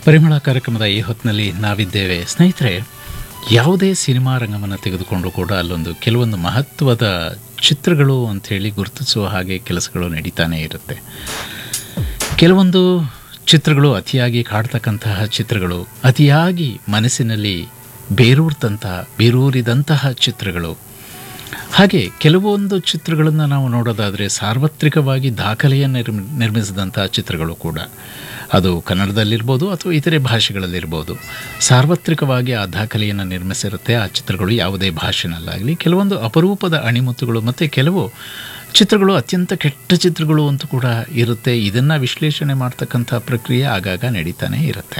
ಪರಿಮಳ ಕಾರ್ಯಕ್ರಮದ ಈ ಹೊತ್ತಿನಲ್ಲಿ ನಾವಿದ್ದೇವೆ ಸ್ನೇಹಿತರೆ ಯಾವುದೇ ಸಿನಿಮಾ ರಂಗವನ್ನು ತೆಗೆದುಕೊಂಡು ಕೂಡ ಅಲ್ಲೊಂದು ಕೆಲವೊಂದು ಮಹತ್ವದ ಚಿತ್ರಗಳು ಅಂಥೇಳಿ ಗುರುತಿಸುವ ಹಾಗೆ ಕೆಲಸಗಳು ನಡೀತಾನೆ ಇರುತ್ತೆ ಕೆಲವೊಂದು ಚಿತ್ರಗಳು ಅತಿಯಾಗಿ ಕಾಡ್ತಕ್ಕಂತಹ ಚಿತ್ರಗಳು ಅತಿಯಾಗಿ ಮನಸ್ಸಿನಲ್ಲಿ ಬೇರೂರ್ತಂತಹ ಬೇರೂರಿದಂತಹ ಚಿತ್ರಗಳು ಹಾಗೆ ಕೆಲವೊಂದು ಚಿತ್ರಗಳನ್ನು ನಾವು ನೋಡೋದಾದರೆ ಸಾರ್ವತ್ರಿಕವಾಗಿ ದಾಖಲೆಯನ್ನು ನಿರ್ಮಿ ನಿರ್ಮಿಸಿದಂತಹ ಚಿತ್ರಗಳು ಕೂಡ ಅದು ಕನ್ನಡದಲ್ಲಿರ್ಬೋದು ಅಥವಾ ಇತರೆ ಭಾಷೆಗಳಲ್ಲಿರ್ಬೋದು ಸಾರ್ವತ್ರಿಕವಾಗಿ ಆ ದಾಖಲೆಯನ್ನು ನಿರ್ಮಿಸಿರುತ್ತೆ ಆ ಚಿತ್ರಗಳು ಯಾವುದೇ ಭಾಷೆನಲ್ಲಾಗಲಿ ಕೆಲವೊಂದು ಅಪರೂಪದ ಅಣಿಮುತ್ತುಗಳು ಮತ್ತು ಕೆಲವು ಚಿತ್ರಗಳು ಅತ್ಯಂತ ಕೆಟ್ಟ ಚಿತ್ರಗಳು ಅಂತ ಕೂಡ ಇರುತ್ತೆ ಇದನ್ನು ವಿಶ್ಲೇಷಣೆ ಮಾಡ್ತಕ್ಕಂಥ ಪ್ರಕ್ರಿಯೆ ಆಗಾಗ ನಡೀತಾನೆ ಇರುತ್ತೆ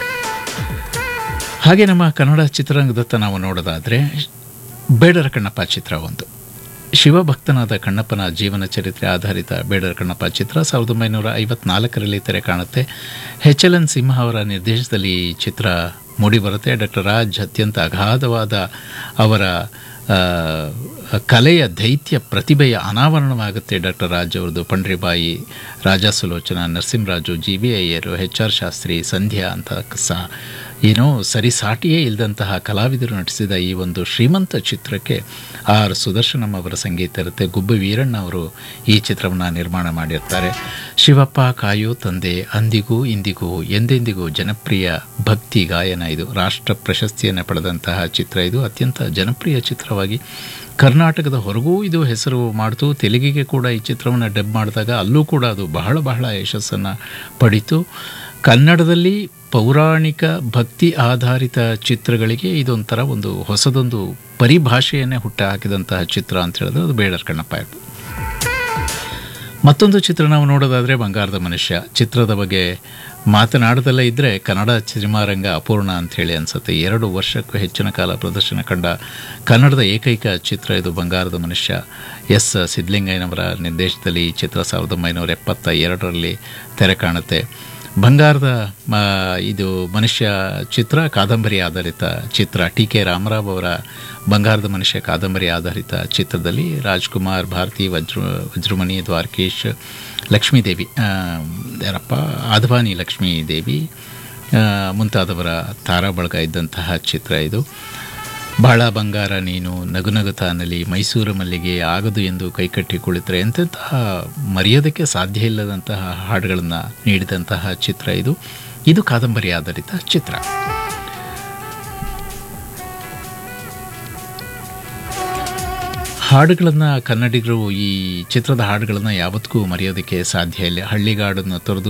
ಹಾಗೆ ನಮ್ಮ ಕನ್ನಡ ಚಿತ್ರರಂಗದತ್ತ ನಾವು ನೋಡೋದಾದರೆ ಬೇಡರ ಕಣ್ಣಪ್ಪ ಚಿತ್ರ ಒಂದು ಶಿವಭಕ್ತನಾದ ಕಣ್ಣಪ್ಪನ ಜೀವನ ಚರಿತ್ರೆ ಆಧಾರಿತ ಬೇಡರ ಕಣ್ಣಪ್ಪ ಚಿತ್ರ ಸಾವಿರದ ಒಂಬೈನೂರ ಐವತ್ನಾಲ್ಕರಲ್ಲಿ ತೆರೆ ಕಾಣುತ್ತೆ ಎಚ್ ಎಲ್ ಎನ್ ಸಿಂಹ ಅವರ ನಿರ್ದೇಶನದಲ್ಲಿ ಈ ಚಿತ್ರ ಮೂಡಿಬರುತ್ತೆ ಡಾಕ್ಟರ್ ರಾಜ್ ಅತ್ಯಂತ ಅಗಾಧವಾದ ಅವರ ಆ, ಕಲೆಯ ದೈತ್ಯ ಪ್ರತಿಭೆಯ ಅನಾವರಣವಾಗುತ್ತೆ ಡಾಕ್ಟರ್ ರಾಜ್ ಅವ್ರದ್ದು ಪಂಡ್ರಿಬಾಯಿ ರಾಜಾ ಸುಲೋಚನ ನರಸಿಂಹರಾಜು ಜಿ ವಿ ಅಯ್ಯರು ಎಚ್ ಆರ್ ಶಾಸ್ತ್ರಿ ಸಂಧ್ಯಾ ಅಂತ ಸಹ ಏನೋ ಸರಿಸಾಟಿಯೇ ಇಲ್ಲದಂತಹ ಕಲಾವಿದರು ನಟಿಸಿದ ಈ ಒಂದು ಶ್ರೀಮಂತ ಚಿತ್ರಕ್ಕೆ ಆರ್ ಸುದರ್ಶನಂ ಅವರ ಸಂಗೀತ ಇರುತ್ತೆ ಗುಬ್ಬಿ ವೀರಣ್ಣ ಅವರು ಈ ಚಿತ್ರವನ್ನು ನಿರ್ಮಾಣ ಮಾಡಿರ್ತಾರೆ ಶಿವಪ್ಪ ಕಾಯೋ ತಂದೆ ಅಂದಿಗೂ ಇಂದಿಗೂ ಎಂದೆಂದಿಗೂ ಜನಪ್ರಿಯ ಭಕ್ತಿ ಗಾಯನ ಇದು ರಾಷ್ಟ್ರ ಪ್ರಶಸ್ತಿಯನ್ನು ಪಡೆದಂತಹ ಚಿತ್ರ ಇದು ಅತ್ಯಂತ ಜನಪ್ರಿಯ ಚಿತ್ರವಾಗಿ ಕರ್ನಾಟಕದ ಹೊರಗೂ ಇದು ಹೆಸರು ಮಾಡಿತು ತೆಲುಗಿಗೆ ಕೂಡ ಈ ಚಿತ್ರವನ್ನು ಡಬ್ ಮಾಡಿದಾಗ ಅಲ್ಲೂ ಕೂಡ ಅದು ಬಹಳ ಬಹಳ ಯಶಸ್ಸನ್ನು ಪಡಿತು ಕನ್ನಡದಲ್ಲಿ ಪೌರಾಣಿಕ ಭಕ್ತಿ ಆಧಾರಿತ ಚಿತ್ರಗಳಿಗೆ ಇದೊಂಥರ ಒಂದು ಹೊಸದೊಂದು ಪರಿಭಾಷೆಯನ್ನೇ ಹುಟ್ಟುಹಾಕಿದಂತಹ ಚಿತ್ರ ಅಂತ ಹೇಳಿದ್ರೆ ಅದು ಬೇಡರ್ ಕಣ್ಣಪ್ಪ ಇರ್ಬೋದು ಮತ್ತೊಂದು ಚಿತ್ರ ನಾವು ನೋಡೋದಾದರೆ ಬಂಗಾರದ ಮನುಷ್ಯ ಚಿತ್ರದ ಬಗ್ಗೆ ಮಾತನಾಡದಲ್ಲೇ ಇದ್ದರೆ ಕನ್ನಡ ಸಿನಿಮಾರಂಗ ಅಪೂರ್ಣ ಅಂಥೇಳಿ ಅನಿಸುತ್ತೆ ಎರಡು ವರ್ಷಕ್ಕೂ ಹೆಚ್ಚಿನ ಕಾಲ ಪ್ರದರ್ಶನ ಕಂಡ ಕನ್ನಡದ ಏಕೈಕ ಚಿತ್ರ ಇದು ಬಂಗಾರದ ಮನುಷ್ಯ ಎಸ್ ಸಿದ್ಲಿಂಗಯ್ಯನವರ ನಿರ್ದೇಶನದಲ್ಲಿ ಈ ಚಿತ್ರ ಸಾವಿರದ ಒಂಬೈನೂರ ಎಪ್ಪತ್ತ ಎರಡರಲ್ಲಿ ತೆರೆ ಕಾಣುತ್ತೆ ಬಂಗಾರದ ಆ, ಇದು ಮನುಷ್ಯ ಚಿತ್ರ ಕಾದಂಬರಿ ಆಧಾರಿತ ಚಿತ್ರ ಟಿ ಕೆ ರಾಮರಾವ್ ಅವರ ಬಂಗಾರದ ಮನುಷ್ಯ ಕಾದಂಬರಿ ಆಧಾರಿತ ಚಿತ್ರದಲ್ಲಿ ರಾಜ್ಕುಮಾರ್ ಭಾರತಿ ವಜ್ರ ವಜ್ರಮಣಿ ದ್ವಾರಕೀಶ್ ಲಕ್ಷ್ಮೀದೇವಿ ಆ, ಯಾರಪ್ಪ ಆದವಾನಿ ಲಕ್ಷ್ಮೀದೇವಿ ಆ, ಮುಂತಾದವರ ತಾರಾ ಬಳಗ ಇದ್ದಂತಹ ಚಿತ್ರ ಇದು ಬಹಳ ಬಂಗಾರ ನೀನು ನಗುನಗುತಾನಲಿ ಮೈಸೂರು ಮಲ್ಲಿಗೆ ಆಗದು ಎಂದು ಕೈಕಟ್ಟಿ ಕುಳಿತರೆ ಎಂತೆಂತಹ ಮರೆಯೋದಕ್ಕೆ ಸಾಧ್ಯ ಇಲ್ಲದಂತಹ ಹಾಡುಗಳನ್ನು ನೀಡಿದಂತಹ ಚಿತ್ರ ಇದು ಇದು ಕಾದಂಬರಿ ಆಧಾರಿತ ಚಿತ್ರ ಹಾಡುಗಳನ್ನು ಕನ್ನಡಿಗರು ಈ ಚಿತ್ರದ ಹಾಡುಗಳನ್ನು ಯಾವತ್ತಿಗೂ ಮರೆಯೋದಕ್ಕೆ ಸಾಧ್ಯ ಇಲ್ಲ ಹಳ್ಳಿಗಾಡನ್ನು ತೊರೆದು